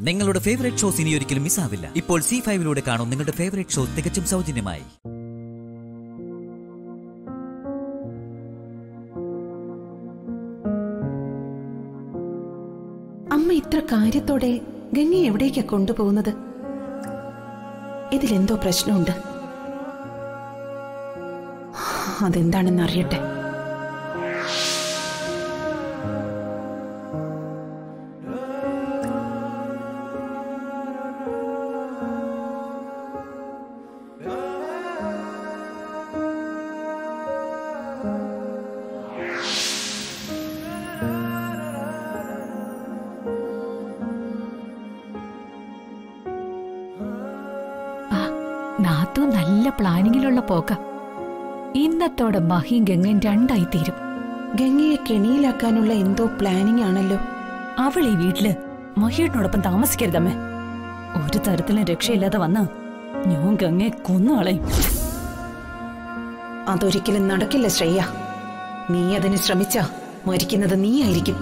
നിങ്ങളുടെ favourite shows ഇനി ഒരിക്കലും മിസ്സാവില്ല ഇപ്പോൾ സി ഫൈവിലൂടെ കാണും നിങ്ങളുടെ ഫേവറേറ്റ് ഷോ തികച്ചും സൗജന്യമായി അമ്മ ഇത്ര കാര്യത്തോടെ ഗംഗയെ എവിടേക്കാ കൊണ്ടുപോകുന്നത് ഇതിലെന്തോ പ്രശ്നമുണ്ട് അതെന്താണെന്ന് അറിയട്ടെ ആ നാത്തു നല്ല പ്ലാനിങ്ങിലുള്ള പോക്ക ഇന്നത്തോടെ മഹിയും ഗംഗയും രണ്ടായി തീരും ഗംഗയെ കെണിയിലാക്കാനുള്ള എന്തോ പ്ലാനിംഗ് ആണല്ലോ അവൾ ഈ വീട്ടില് മഹിയേട്ടനോടൊപ്പം താമസിക്കരുതമ്മേ ഒരു തരത്തിലും രക്ഷയില്ലാതെ വന്ന ഞാൻ ഗംഗയെ കൊന്നുകളയും അതൊരിക്കലും നടക്കില്ല ശ്രേയ നീ അതിന് ശ്രമിച്ച മരിക്കുന്നത് നീയായിരിക്കും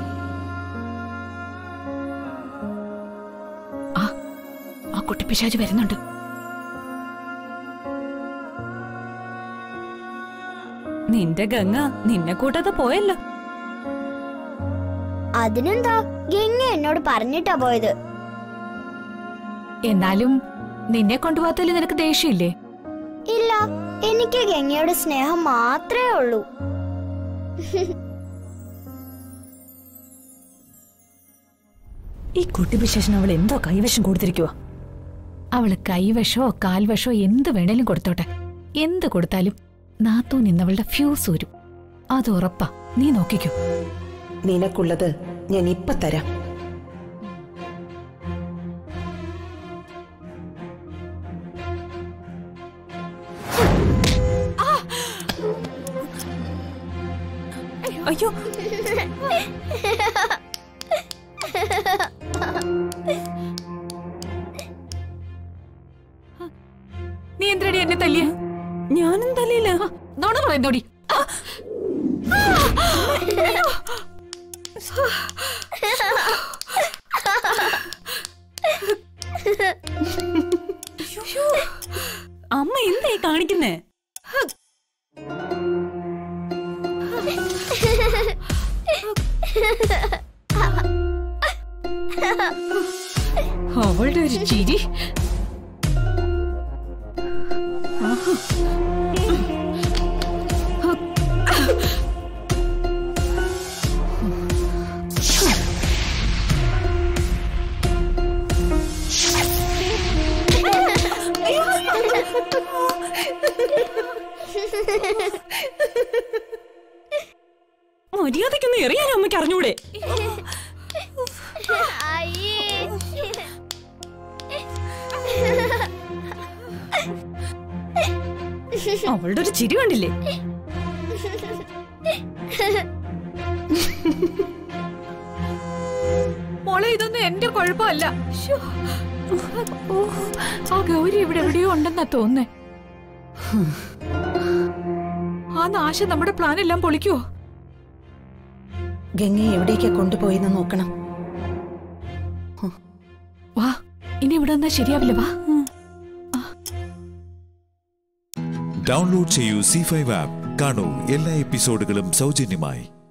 ആ ആ കുട്ടിപ്പിശാച് വരുന്നുണ്ട് നിന്റെ ഗംഗ നിന്നെ കൂട്ടാതെ പോയല്ലോ അതിനെന്താ ഗംഗ എന്നോട് പറഞ്ഞിട്ടാ പോയത് എന്നാലും നിന്നെ കൊണ്ടുപോകാത്തതിൽ നിനക്ക് ദേഷ്യമില്ലേ ഇല്ല എനിക്ക് ഗംഗയുടെ സ്നേഹം മാത്രമേ ഉള്ളൂ ഈ കുട്ടിപ്പിശേഷൻ അവൾ എന്തോ കൈവശം കൊടുത്തിരിക്കുക അവള് കൈവശോ കാൽവശോ എന്ത് വേണേലും കൊടുത്തോട്ടെ എന്ത് കൊടുത്താലും നാത്തു നിന്നവളുടെ ഫ്യൂസ് ഊരും അത് ഉറപ്പാ നീ നോക്കിക്കോ നിനക്കുള്ളത് ഞാൻ ഇപ്പൊ തരാം അയ്യോ നീ എന്തിനടി എന്നെ തല്ലിയ ഞാനും തല്ലിയില്ല നോണ പറയുന്നോടി അമ്മ എന്തായി കാണിക്കുന്നേ അവളുടെ ഒരു ചിരി മര്യാദയ്ക്കൊന്ന് എറിയാൻ അമ്മയ്ക്ക് അറിഞ്ഞൂടെ അയ്യേ അവളുടെ ഒരു ചിരി കണ്ടില്ലേ മോളെ ഇതൊന്നും എന്റെ കുഴപ്പമല്ല ശ്ശോ. ഓ, ആ ഗൗരി ഇവിടെ എവിടെയോ ഉണ്ടെന്നാ തോന്നുന്നേ ആ നാശം നമ്മുടെ പ്ലാൻ എല്ലാം പൊളിക്കുവോ ഗംഗയെ എവിടേക്കാ കൊണ്ടുപോയെന്ന് നോക്കണം വാ ഇനി ഇവിടെ നിന്നാ ശരിയാവില്ല വാ ഡൗൺലോഡ് ചെയ്യൂ സി ഫൈവ് ആപ്പ് കാണൂ എല്ലാ എപ്പിസോഡുകളും സൗജന്യമായി